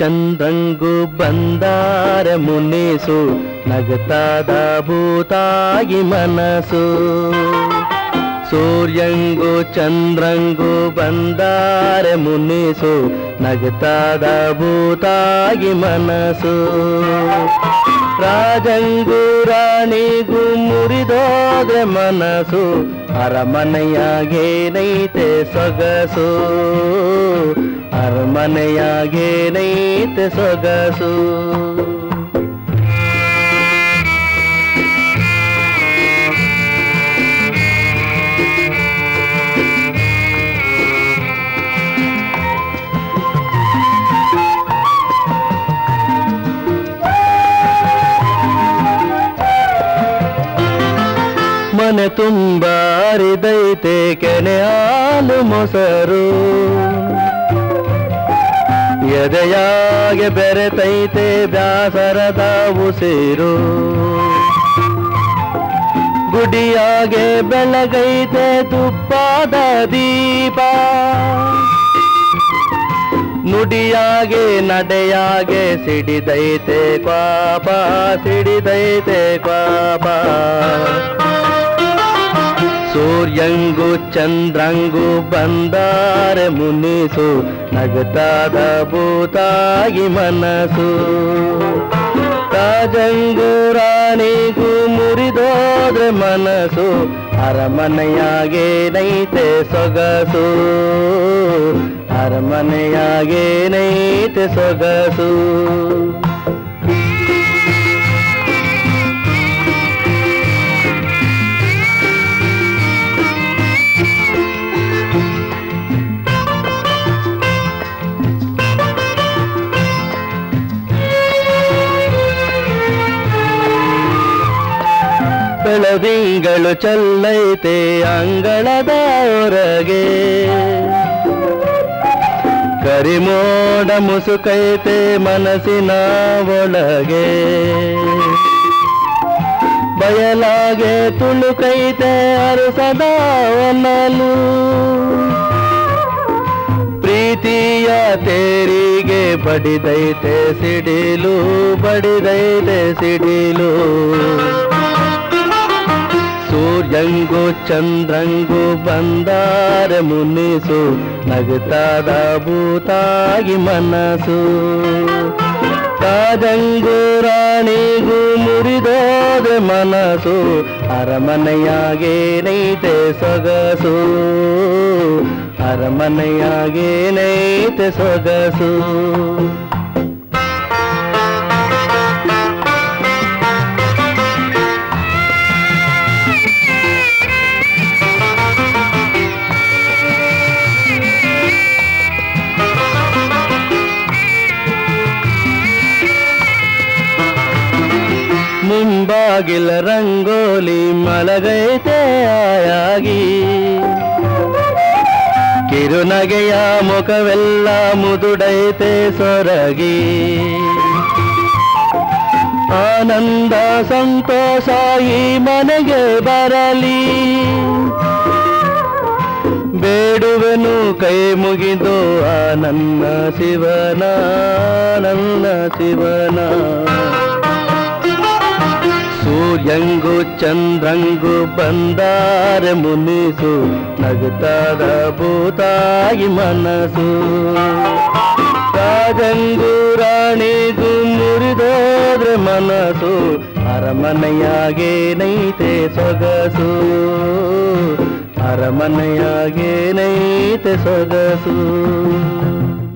ಚಂದ್ರಂಗು ಬಂದಾರ ಮುನ್ನಿಸು ನಗತಾದ ಭೂತಾಗಿ ಮನಸ್ಸು ಸೂರ್ಯಂಗು ಚಂದ್ರಂಗು ಬಂದಾರೆ ಮುನ್ನಿಸು ನಗತಾದ ಭೂತಾಗಿ ಮನಸ್ಸು ರಾಜಂಗು ರಾಣಿಗೂ ಮುರಿದೋದ್ರೆ ಮನಸ್ಸು ಅರಮನೆಯಾಗೇನೈತೆ ಸೊಗಸು ಅರಮನೆಯಾಗೇನೈತೆ ಸೊಗಸು ಮನೆ ತುಂಬ ಅರಿದೈತೆ ಕೆನೆ ಹಾಲು ಮೊಸರು ಎದೆಯಾಗೆ ಬೆರೆತೈತೆ ಬ್ಯಾಸರದ ಉಸಿರು ಗುಡಿಯಾಗೆ ಬೆಳಗೈತೆ ತುಪ್ಪದ ದೀಪ ನುಡಿಯಾಗೆ ನಡೆಯಾಗೆ ಸಿಡಿದೈತೆ ಪಾಪ ಸಿಡಿದೈತೆ ಪಾಪ ಸೂರ್ಯಂಗು ಚಂದ್ರಂಗು ಬಂದಾರೆ ಮುನಿಸು ನಗತಾದ ಭೂತಾಗಿ ಮನಸ್ಸು ರಾಜಂಗು ರಾಣಿಗೂ ಮುರಿದೋದ್ರೆ ಮನಸ್ಸು ಅರಮನೆಯಾಗೆ ನೈತೆ ಸೊಗಸು ಅರಮನೆಯಾಗೆ ನೈತೆ ಸೊಗಸು ಬೆಳದಿಂಗಳು ಚಲ್ಲೈತೆ ಅಂಗಳದ ಹೊರಗೆ ಕರಿಮೋಡ ಮುಸುಕೈತೆ ಮನಸ್ಸಿನ ಒಳಗೆ ಬಯಲಾಗೆ ತುಳುಕೈತೆ ಅರಸದ ಒನಲು ಪ್ರೀತಿಯ ತೇರಿಗೆ ಬಡಿದೈತೆ ಸಿಡಿಲು ಬಡಿದೈತೆ ಸಿಡಿಲು ಸೂರ್ಯಂಗು ಚಂದ್ರಂಗು ಬಂದಾರ ಮುನಿಸು ನಗತಾದ ಭೂತಾಗಿ ಮನಸ್ಸು ರಾಜಂಗು ರಾಣಿಗೂ ಮುರಿದೋದೆ ಮನಸ್ಸು ಅರಮನೆಯಾಗೆ ನೈತೆ ಸೊಗಸು ಅರಮನೆಯಾಗೆ ನೈತೆ ಸೊಗಸು ಮುಂಬಾಗಿಲ ರಂಗೋಲಿ ಮಲಗೈತೆ ಆಯಾಗಿ ಕಿರುನಗೆಯ ಮುಖವೆಲ್ಲ ಮುದುಡೈತೆ ಸೊರಗಿ ಆನಂದ ಸಂತೋಷ ಈ ಮನೆಗೆ ಬರಲಿ ಬೇಡುವೆನು ಕೈ ಮುಗಿದು ಆ ನನ್ನ ಶಿವನ ನನ್ನ ಶಿವನ ಸೂರ್ಯಂಗು ಚಂದ್ರಂಗು ಬಂದಾರೆ ಮುನಿಸು ನಗುತ್ತಾದ ಭೂತಾಗಿ ಮನಸ್ಸು ರಾಜಂಗು ರಾಣಿಗೂ ಮುರಿದೋದ್ರೆ ಮನಸ್ಸು ಅರಮನೆಯಾಗೆ ನೈತೆ ಸೊಗಸು ಅರಮನೆಯಾಗೆ ನೈತೆ ಸೊಗಸು